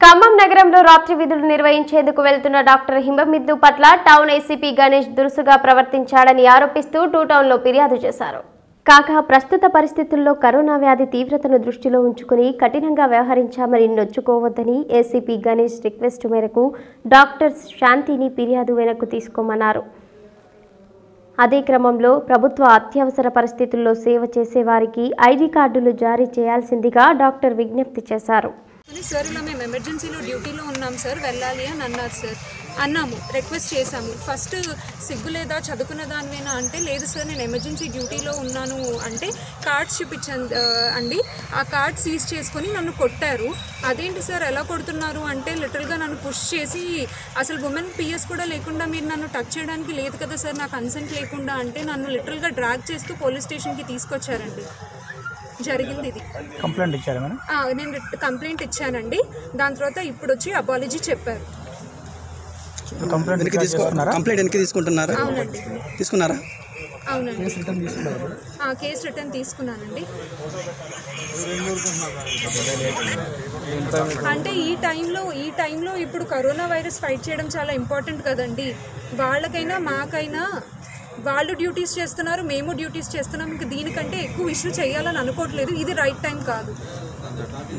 ఖమ్మం నగరంలో రాత్రి విధులు నిర్వహించేందుకు వెళ్తున్న డాక్టర్ హింబమిద్దు పట్ల టౌన్ ఏసీపీ గణేష్ దురుసుగా ప్రవర్తించాడని ఆరోపిస్తూ టూ టౌన్లో ఫిర్యాదు చేశారు కాగా ప్రస్తుత పరిస్థితుల్లో కరోనా వ్యాధి తీవ్రతను దృష్టిలో ఉంచుకుని కఠినంగా వ్యవహరించామని నొచ్చుకోవద్దని ఏసీపీ గణేష్ రిక్వెస్ట్ మేరకు డాక్టర్ శాంతిని ఫిర్యాదు వెనక్కు తీసుకోమన్నారు అదే క్రమంలో ప్రభుత్వ అత్యవసర పరిస్థితుల్లో సేవ చేసే వారికి ఐడి కార్డులు జారీ చేయాల్సిందిగా డాక్టర్ విజ్ఞప్తి చేశారు అని సార్ ఇలా మేము ఎమర్జెన్సీలో డ్యూటీలో ఉన్నాం సార్ వెళ్ళాలి అని అన్నారు సార్ అన్నాము రిక్వెస్ట్ చేశాము ఫస్ట్ సిగ్గు లేదా చదువుకున్న దానివేనా అంటే లేదు సార్ నేను ఎమర్జెన్సీ డ్యూటీలో ఉన్నాను అంటే కార్డ్స్ చూపించాను ఆ, అండి ఆ కార్డ్ సీజ్ చేసుకొని నన్ను కొట్టారు అదేంటి సార్ ఎలా కొడుతున్నారు అంటే లిటిల్గా నన్ను పుష్ చేసి అసలు ఉమెన్ పిఎస్ కూడా లేకుండా మీరు నన్ను టచ్ చేయడానికి లేదు కదా సార్ నాకు కన్సెంట్ లేకుండా అంటే నన్ను లిటిల్గా డ్రాగ్ చేస్తూ పోలీస్ స్టేషన్కి తీసుకొచ్చారండి జరిగింది ఇది కంప్లైంట్ ఇచ్చారా మేడం ఆ, నేను రిట్- కంప్లైంట్ ఇచ్చానండి దాని తర్వాత ఇప్పుడు వచ్చి అపాలజీ చెప్పారు ఇప్పుడు కంప్లైంట్ వెనక్కి రికార్డ్ తీసుకో చేసుకున్నారా కంప్లైంట్ వెనక్కి తీసుకుంటున్నారా అవునండి తీసుకున్నారా అవునండి ఆ, కేసు రిటర్న్ తీసుకున్నానండి అంటే ఈ టైంలో ఈ టైంలో ఇప్పుడు కరోనా వైరస్ ఫైట్ చేయడం చాలా ఇంపార్టెంట్ కదండి వాళ్ళకైనా మాకైనా వాళ్ళు డ్యూటీస్ చేస్తున్నారు మేము డ్యూటీస్ చేస్తున్నాం ఇంకా దీనికంటే ఎక్కువ ఇష్యూ చేయాలని అనుకోవట్లేదు ఇది రైట్ టైం కాదు